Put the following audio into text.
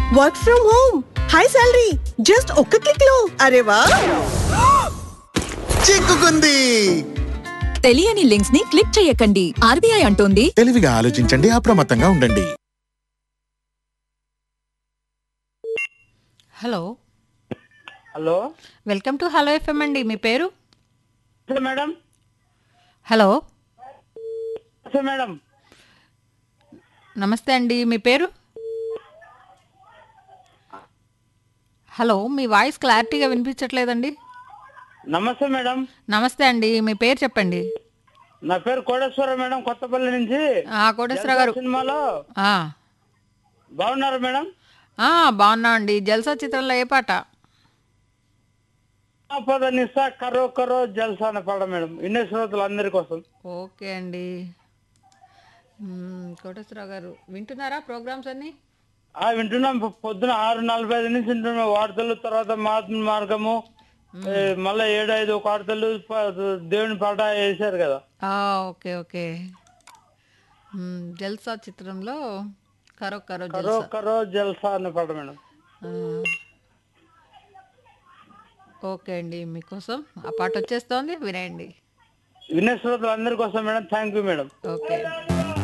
Work from home high salary just ఒక్క click లో అరే వా చిక్కుకుంది తెలియని లింక్స్ ని క్లిక్ చేయకండి ఆర్బీఐ అంటోంది తెలివిగా ఆలోచించండి అప్రమత్తంగా ఉండండి hello hello welcome to hello FM అండి మీ పేరు నమస్తే మేడం హలో నమస్తే మేడం నమస్తే అండి మీ పేరు హలో మీ వాయిస్ క్లారిటీగా వినిపించట్లేదండి నమస్తే మేడం నమస్తే అండి మీ పేరు చెప్పండి నా పేరు కోటేశ్వర మేడం కొత్తపల్లి నుంచి ఆ, కోటేశ్వర గారు సినిమాలో ఆ, బాగున్నారు మేడం ఆ, బాగున్నా అండి జల్సా చిత్రంలో ఏ పాట ఆ పద నిస్సా కరో కరో జల్సా అనే పాట మేడం ఇన్ని శ్రోతలు అందరి కోసం ఓకే అండి మ్మ్, కోటేశ్వరరావు గారు వింటున్నారా ప్రోగ్రామ్స్ అన్నీ ఆ వింటున్నాం పొ- పొద్దున ఆరు నలభై ఐదు నుంచి వింటున్నాం వార్తలు తర్వాత మహాత్మ మార్గము ఏ, మళ్ళా ఏడు ఐదు ఒక వార్తలు ప- దేవుని పాట వేశారు కదా ఆ, ఓకే ఓకే మ్మ్, జల్సా చిత్రంలో కరో కరో కరో జల్సా కరో జల్సా అనే పాట మేడం ఆ. ఓకే అండి మీకోసం ఆ పాట వచ్చేస్తోంది వినేయండి వినే శ్రోతలు అందరి కోసం madam thank you madam okay